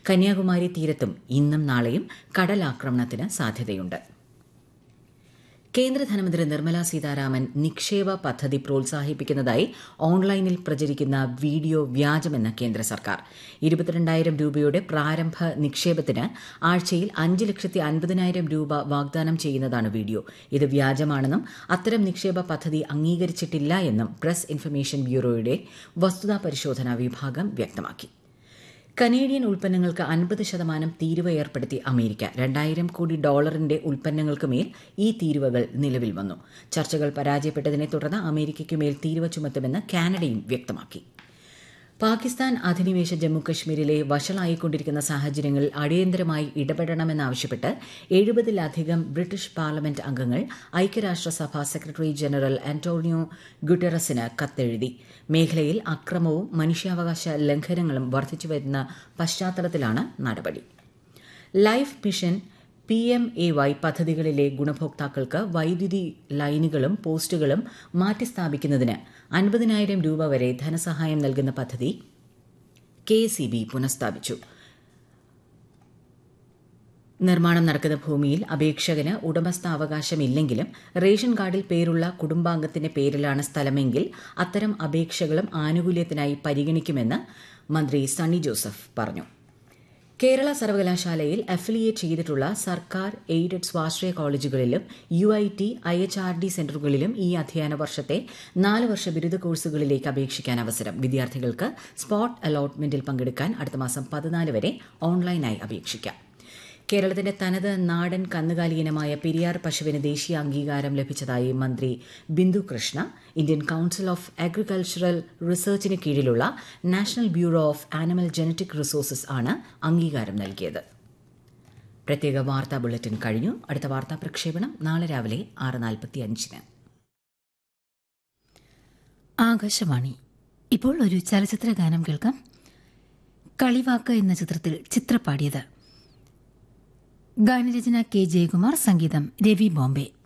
കന്യാകുമാരി തീരത്തും ഇന്നും നാളെയും കടലാക്രമണത്തിന് സാധ്യതയുണ്ട് കേന്ദ്ര ധനമന്ത്രി നിർമ്മല സീതാരാമൻ നിക്ഷേപ പദ്ധതി പ്രോത്സാഹിപ്പിക്കുന്നതായി ഓൺലൈനിൽ പ്രചരിക്കുന്ന വീഡിയോ വ്യാജമെന്ന് കേന്ദ്ര സർക്കാർ ഇരുപത്തിരണ്ടായിരം രൂപയുടെ പ്രാരംഭ നിക്ഷേപത്തിന് ആഴ്ചയിൽ അഞ്ച് ലക്ഷത്തി അൻപതിനായിരം രൂപ വാഗ്ദാനം ചെയ്യുന്നതാണ് വീഡിയോ ഇത് വ്യാജമാണെന്നും അത്തരം നിക്ഷേപ പദ്ധതി അംഗീകരിച്ചിട്ടില്ല എന്നും പ്രസ് ഇൻഫർമേഷൻ ബ്യൂറോയുടെ വസ്തുതാ പരിശോധനാ വിഭാഗം വ്യക്തമാക്കി കനേഡിയൻ ഉൽപ്പന്നങ്ങൾക്ക് അൻപത് ശതമാനം തീരുവ ഏർപ്പെടുത്തി അമേരിക്ക രണ്ടായിരം കോടി ഡോളറിന്റെ ഉൽപ്പന്നങ്ങൾക്ക് മേൽ ഈ തീരുവകൾ നിലവിൽ വന്നു ചർച്ചകൾ പരാജയപ്പെട്ടതിനെ തുടർന്ന് അമേരിക്കയ്ക്ക് മേൽ തീരുവ ചുമത്തുമെന്ന് കാനഡയും വ്യക്തമാക്കി പാകിസ്ഥാൻ അധിനിവേശ ജമ്മുകശ്മീരിലെ വഷളായിക്കൊണ്ടിരിക്കുന്ന സാഹചര്യങ്ങളിൽ അടിയന്തരമായി ഇടപെടണമെന്നാവശ്യപ്പെട്ട് എഴുപതിലധികം ബ്രിട്ടീഷ് പാർലമെന്റ് അംഗങ്ങൾ ഐക്യരാഷ്ട്രസഭ സെക്രട്ടറി ജനറൽ ആന്റോണിയോ ഗുട്ടറസിന് കത്തെഴുതി മേഖലയിൽ അക്രമവും മനുഷ്യാവകാശ ലംഘനങ്ങളും വർദ്ധിച്ചുവരുന്ന പശ്ചാത്തലത്തിലാണ് നടപടി life mission P M A Y പദ്ധതികളിലെ ഗുണഭോക്താക്കൾക്ക് വൈദ്യുതി ലൈനുകളും പോസ്റ്റുകളും മാറ്റിസ്ഥാപിക്കുന്നതിന് അൻപതിനായിരം രൂപ വരെ ധനസഹായം നൽകുന്ന പദ്ധതി കെ സി ബി പുനഃസ്ഥാപിച്ചു നിർമ്മാണം നടക്കുന്ന ഭൂമിയിൽ അപേക്ഷകന് ഉടമസ്ഥാവകാശമില്ലെങ്കിലും റേഷൻ കാർഡിൽ പേരുള്ള കുടുംബാംഗത്തിന്റെ പേരിലാണ് സ്ഥലമെങ്കിൽ അത്തരം അപേക്ഷകളും ആനുകൂല്യത്തിനായി പരിഗണിക്കുമെന്ന് മന്ത്രി സണ്ണി ജോസഫ് പറഞ്ഞു കേരള സർവകലാശാലയിൽ അഫിലിയേറ്റ് ചെയ്തിട്ടുള്ള സർക്കാർ എയ്ഡഡ് സ്വാശ്രയ കോളേജുകളിലും U I T I H R D സെന്ററുകളിലും ഈ അധ്യയന വർഷത്തെ നാല് വർഷ ബിരുദ കോഴ്സുകളിലേക്ക് അപേക്ഷിക്കാൻ അവസരം വിദ്യാർത്ഥികൾക്ക് സ്പോട്ട് അലോട്ട്മെന്റിൽ പങ്കെടുക്കാൻ അടുത്ത മാസം പതിനാല് വരെ ഓൺലൈനായി അപേക്ഷിക്കാം കേരളത്തിന്റെ തനത് നാടൻ കന്നുകാലി ഇനമായ പെരിയാർ പശുവിന് ദേശീയ അംഗീകാരം ലഭിച്ചതായി മന്ത്രി Bindu Krishna Indian council of agricultural റിസർച്ചിന് കീഴിലുള്ള national bureau of animal genetic resources ആണ് അംഗീകാരം നൽകിയത് പ്രത്യേക വാർത്താ ബുള്ളറ്റിൻ കഴിഞ്ഞു അടുത്ത വാർത്താ പ്രക്ഷേപണം നാളെ രാവിലെ ആറ് നാൽപ്പത്തി അഞ്ചിന് ആകാശവാണി ഇപ്പോൾ ഒരു ചലച്ചിത്ര ഗാനം കേൾക്കാം കളിവാക്ക് എന്ന ചിത്രത്തിൽ ചിത്രപ്പാടിയത് ഗാനരചന കെ ജയകുമാർ സംഗീതം രവി ബോംബെ